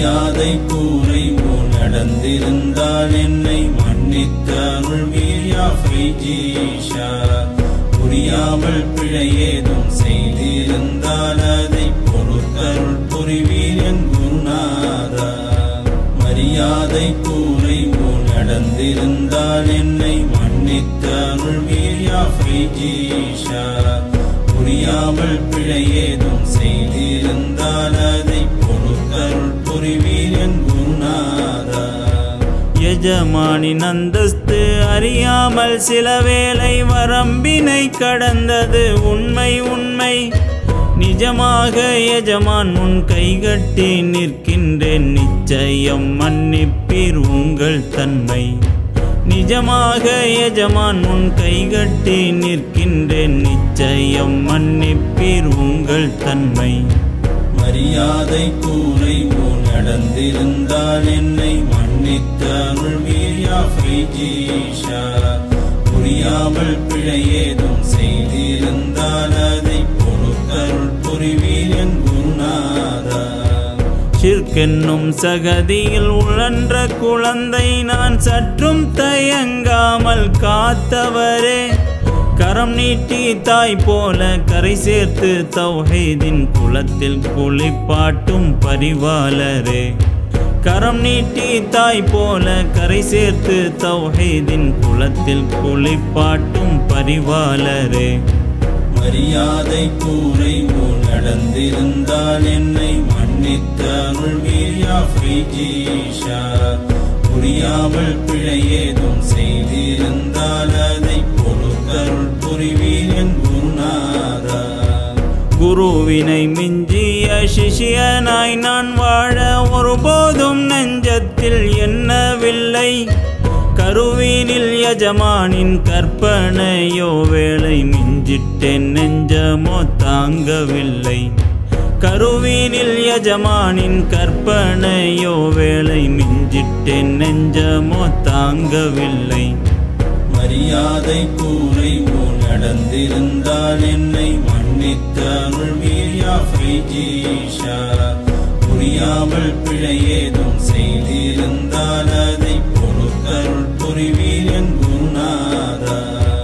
மரியாதை கூரை போல் நடந்திருந்தால் என்னை மன்னித்த அருள்வீரியா ஃபைஜீஷா புரியாமல் பிழை ஏதும் செய்திருந்தால் அதை பொறுத்தருள் புரிவீர் என் குருநாதா மரியாதை கூரை போல் நடந்திருந்தால் என்னை மன்னித்த அருள்வீரியா ஃபைஜீஷா புரியாமல் பிழை ஏதும் செய்திருந்தால் அதை பொறுத்தருள் புரிவீர் என் குருநாதா எஜமானின் அந்தஸ்து அறியாமல் சில வேளை வரம்பினை கடந்தது உண்மை உண்மை நிஜமாக எஜமான் முன் கைகட்டி நிற்கின்றேன் நிச்சயம் மன்னிப்பீர் உங்கள் தன்மை நிஜமாக எஜமான் முன் கைகட்டி நிற்கின்றேன் நிச்சயம் மன்னிப்பீர் உங்கள் தன்மை மரியாதை கூரை போல் நடந்திருந்தால் என்னை மன்னித்த அருள்வீரியா ஃபைஜீஷா புரியாமல் பிழை ஏதும் செய்திருந்தால் அதை பொறுத்தருள் புரிவீர் என் குருநாதா ஷிர்கென்னும் சகதியில் உழன்ற குழந்தை நான் சற்றும் தயங்காமல் காத்தவரே கரம் நீட்டி தாய் போல கரை சேர்த்து தௌஹீதின் குளத்தில் குளிப்பாட்டும் பரிவாளரே கரம் நீட்டி தாய் போல கரை சேர்த்து தௌஹீதின் குளத்தில் குளிப்பாட்டும் பரிவாளரே மரியாதை கூரை போல் நடந்திருந்தால் என்னை மன்னித்த அருள்வீரியா ஃபைஜீஷா புரியாமல் பிழை ஏதும் செய்திருந்தால் அதை பொறுத்தருள் புரிவீர் என் குருநாதா குருவினை மிஞ்சிய சிஷியனாய் நான் வாழ ஒருபோதும் நெஞ்சத்தில் எண்ணவில்லை கருவீனில் யஜமானின் கற்பனையோ வேளை மிஞ்சிட்டேன் நெஞ்சமோ தாங்கவில்லை கருவீனில் யஜமானின் கற்பனையோ வேளை மிஞ்சிட்டேன் நெஞ்சமோ தாங்கவில்லை மரியாதை கூரை போல் நடந்திருந்தால் என்னை மன்னித்த அருள்வீரியா ஃபைஜீஷா புரியாமல் பிழை ஏதும் செய்திருந்தால் அதை பொறுத்தருள் புரிவீர் என் குருநாதா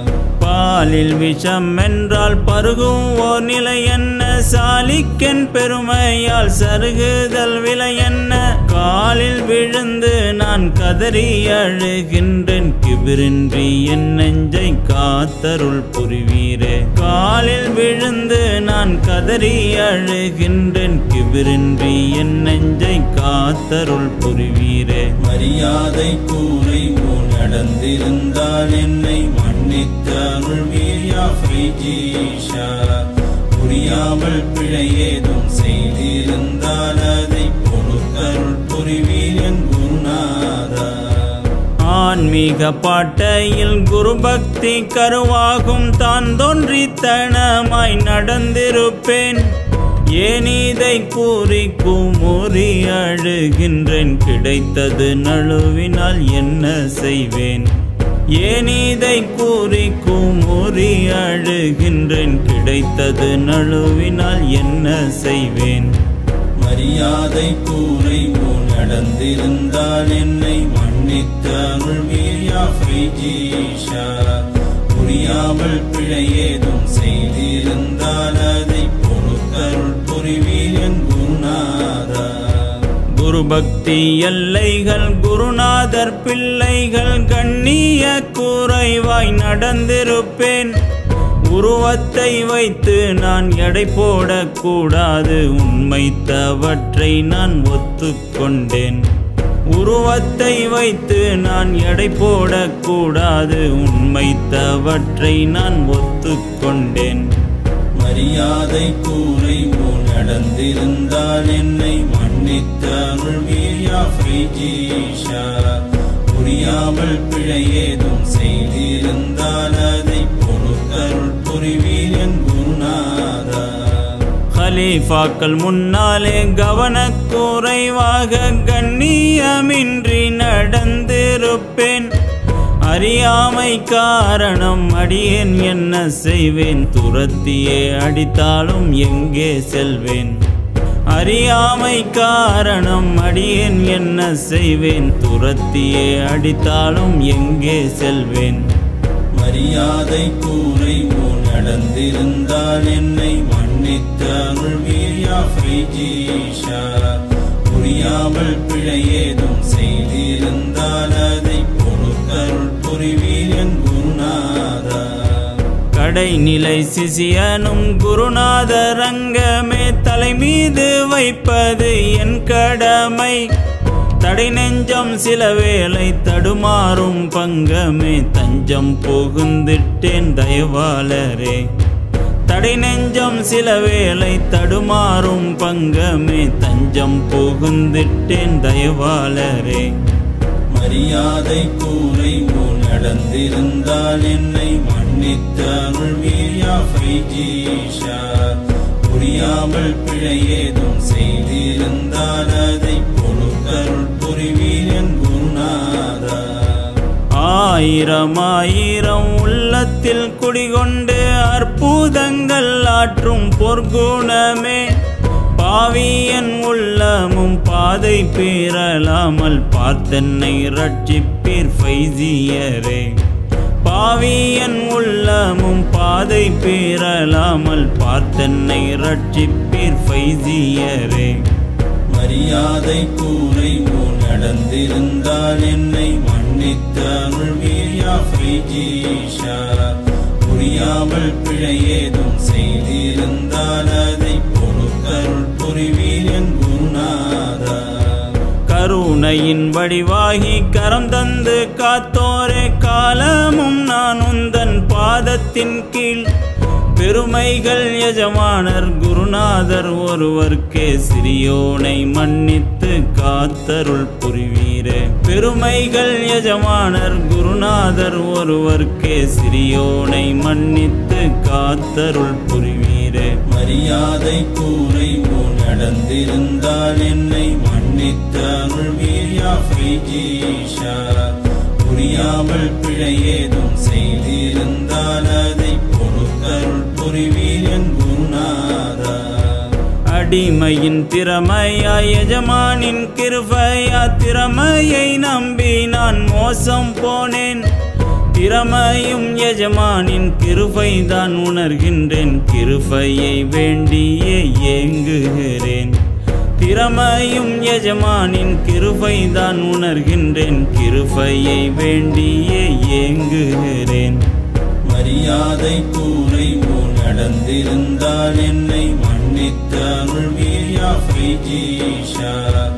பாலில் விஷம் என்றால் பருகும் ஓர் நிலை என்ன சாலிக்கென் பெருமையால் சருகுதல் விலை என்ன காலில் விழுந்து நான் கதறி அழுகின்றேன் கிபிரின்றி என் நெஞ்சை காத்தருள் புரிவீரே காலில் விழுந்து நான் கதறி அழுகின்றேன் கிபிரின்றி என் நெஞ்சை காத்தருள் புரிவீரே மரியாதை கூரை போல் நடந்திருந்தால் என்னை மன்னித்த அருள்வீரியா ஃபைஜீஷா புரியாமல் பிழை ஏதும் செய்திருந்தால் அதை பொறுத்தருள் புரிவீர் என் குருநாதா ஆன்மீக பாட்டையில் குரு பக்தி கருவாகும் தான் தோன்றித்தனமாய் நடந்திருப்பேன் ஏன் இதை கூறி குமுறி அழுகின்றேன் கிடைத்தது நழுவினால் என்ன செய்வேன் ஏன் இதை கூறி குமுறி அழுகின்றேன் கிடைத்தது நழுவினால் என்ன செய்வேன் மரியாதை கூரை போல் நடந்திருந்தால் என்னை மன்னித்த அருள்வீரியா ஃபைஜீஷா புரியாமல் பிழை ஏதும் செய்திருந்தால் அதை பொறுத்தருள் புரிவீர் என் குருநாதா குரு பக்தி எல்லைகள் குருநாதர் பிள்ளைகள் கண்ணிய குறைவாய் நடந்திருப்பேன் உருவத்தை வைத்து நான் எடை போடக்கூடாது உண்மைத்தவற்றை நான் ஒத்துக்கொண்டேன் உருவத்தை வைத்து நான் எடை போடக்கூடாது உண்மைத்தவற்றை நான் ஒத்துக்கொண்டேன் மரியாதை கூரை போல் நடந்திருந்தால் என்னை மன்னித்த அருள்வீரியா ஃபைஜீஷா புரியாமல் பிழை ஏதும் செய்திருந்தால் அதை பொறுத்தருள் புரிவீர் என் குருநாதா ஹலீஃபாக்கள் முன்னாலே கவனக்குறைவாக கண்ணியமின்றி நடந்திருப்பேன் அறியாமை காரணம் அடியேன் என்ன செய்வேன் துரத்தியே அடித்தாலும் எங்கே செல்வேன் அறியாமை காரணம் அடியேன் என்ன செய்வேன் துரத்தியே அடித்தாலும் எங்கே செல்வேன் மரியாதை கூரை முன் நடந்திருந்தால் என்னை மன்னித்த அருள்வீயா ஃப்ரைஜீஷா புரியாமல் பிழை ஏதும் செய்திருந்தால் அதை பொறுத்தருள் புரிவீர் என் குருநாதா கடைநிலை சிசியனும் குருநாதர் அங்கமே தலை மீது வைப்பது என் கடமை தடை நெஞ்சம் சில வேளை தடுமாறும் பங்கமே தஞ்சம் புகுந்திட்டேன் தயவாளரே தடை நெஞ்சம் சில வேளை தடுமாறும் பங்கமே தஞ்சம் புகுந்திட்டேன் தயவாளரே மரியாதை கூரை முன் நடந்திருந்தால் என்னை மன்னித்த அருள்வீயா ஃப்ரைஜீஷா புரியாமல் பிழை ஏதும் செய்திருந்தால் அதை பொறுத்தருள் புரிவீர் என் குருநாதா ஆயிரம் ஆயிரம் உள்ளத்தில் குடிகொண்டு அற்புதங்கள் ஆற்றும் பொற்குணமே பாவியன் உள்ளமும் பாதை பெறலாமல் பார்த்தென்னை ரட்சிப்பீர் ஃபைசியரே பாவியன் உள்ளமும் பாதை பெறலாமல் பார்த்தென்னை ரட்சிப்பீர் ஃபைசியரே மரியாதை கூரை முன் நடந்திருந்தால் என்னை மன்னித்த அருள்வீயா ஃப்ரைஜீஷா புரியாமல் பிழை ஏதும் செய்திருந்தால் அதை பொறுத்தருள் புரிவீர் என் குருநாதா கருணையின் வடிவாகி கரம் தந்து காத்தோரே காலமும் நான் உந்தன் பாதத்தின் கீழ் பெருமைகள் எஜமானர் குருநாதர் ஒருவர்க்கே சிறியோனை மன்னித்து காத்தருள் புரிவீரே பெருமைகள் எஜமானர் குருநாதர் ஒருவர்க்கே சிறியோனை மன்னித்து காத்தருள் புரிவீரே மரியாதை கூரை முன் நடந்திருந்தால் என்னை மன்னித்த அருள்வீயா ஃப்ரைஜீஷா புரியாமல் பிழை ஏதும் செய்திருந்தால் அதை பொறுத்தருள் புரிவீர் என் குருநாதா அடிமையின் திறமையா எஜமானின் கிருபையா திறமையை நம்பி நான் மோசம் போனேன் திறமையும் எஜமானின் கிருபைதான் உணர்கின்றேன் கிருபையை வேண்டியே ஏங்குகிறேன் திறமையும் எஜமானின் கிருபைதான் உணர்கின்றேன் கிருபையை வேண்டியே ஏங்குகிறேன் மரியாதை கூரை முன் நடந்திருந்தால் என்னை மன்னித்த அருள்வீயா ஃப்ரைஜீஷா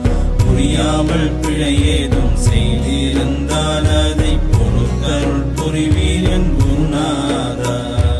புரியாமல் பிழை ஏதும் செய்திருந்தால் அதை பொறுத்தருள் புரிவீர் என் குருநாதா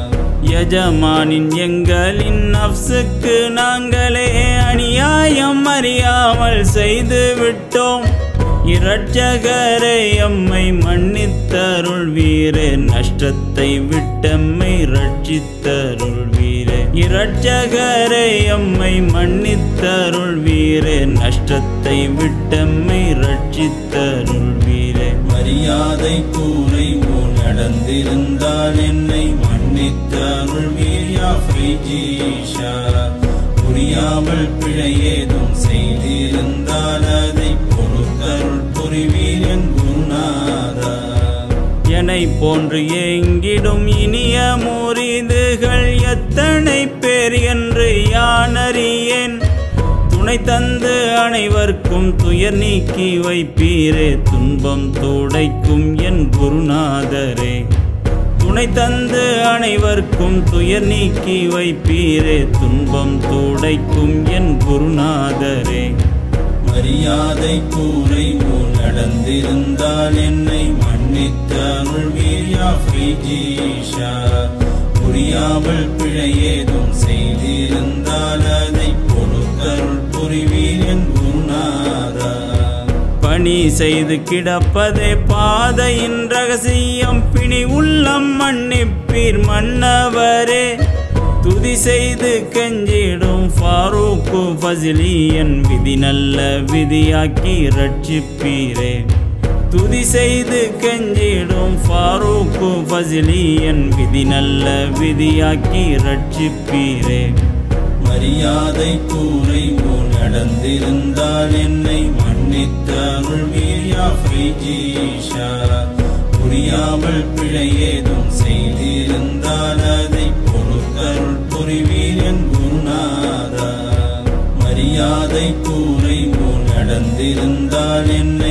எஜமானின் எங்களின் நப்சுக்கு நாங்களே அநியாயம் அறியாமல் செய்து விட்டோம் இரட்சகரை எம்மை மன்னித்தருள் வீரே நஷ்டத்தை விட்டம்மை ரட்சித்தருள் வீரே இரட்சகரை எம்மை மன்னித்தருள் வீரே நஷ்டத்தை விட்டம்மை ரட்சித்தருள் வீரே மரியாதை கூரை முன் நடந்திருந்தால் என்னை மன்னித்த அருள்வீயா ஃப்ரைஜீஷா புரியாமல் பிழை ஏதும் செய்திருந்தால் அதை பொறுத்தருள் புரிவீர் என் குருநாதா என்னை போன்று ஏங்கிடும் இனிய முறிதுகள் எத்தனை பேர் என்று யானறியேன் துணை தந்து அனைவருக்கும் துயர் நீக்கி வைப்பீரே துன்பம் துடைக்கும் என் குருநாதரே துணை தந்து அனைவருக்கும் துயர் நீக்கி வைப்பீரே துன்பம் துடைக்கும் என் குருநாதரே மரியாதை கூரை முன் நடந்திருந்தால் என்னை மன்னித்த அருள்வீயா ஃப்ரைஜீஷா புரியாமல் பிழை ஏதும் செய்திருந்தால் அதை பொறுத்தருள் புரிவீர் என் குருநாதா பணி செய்து கிடப்பதே பாதையின் ரகசியம் பிணி உள்ளம் மன்னிப்பீர் மன்னவரே துதி செய்து கெஞ்சிடும் ஃபாரூக்கு ஃபசிலியன் விதி நல்ல விதியாக்கி ரட்சிப்பீரே துதி செய்து கெஞ்சிடும் ஃபாரூக்கு ஃபசிலியன் விதி நல்ல விதியாக்கி ரட்சிப்பீரே மரியாதை கூரை போல் நடந்திருந்தால் என்னை மன்னித்தருள் வீரியா ஃபைஜீஷா புரியாமல் பிழை ஏதும் செய்திருந்தால் அதை பொறுத்தருள் புரிவீர் என் குருநாதா மரியாதை கூரை போல் நடந்திருந்தால் என்னை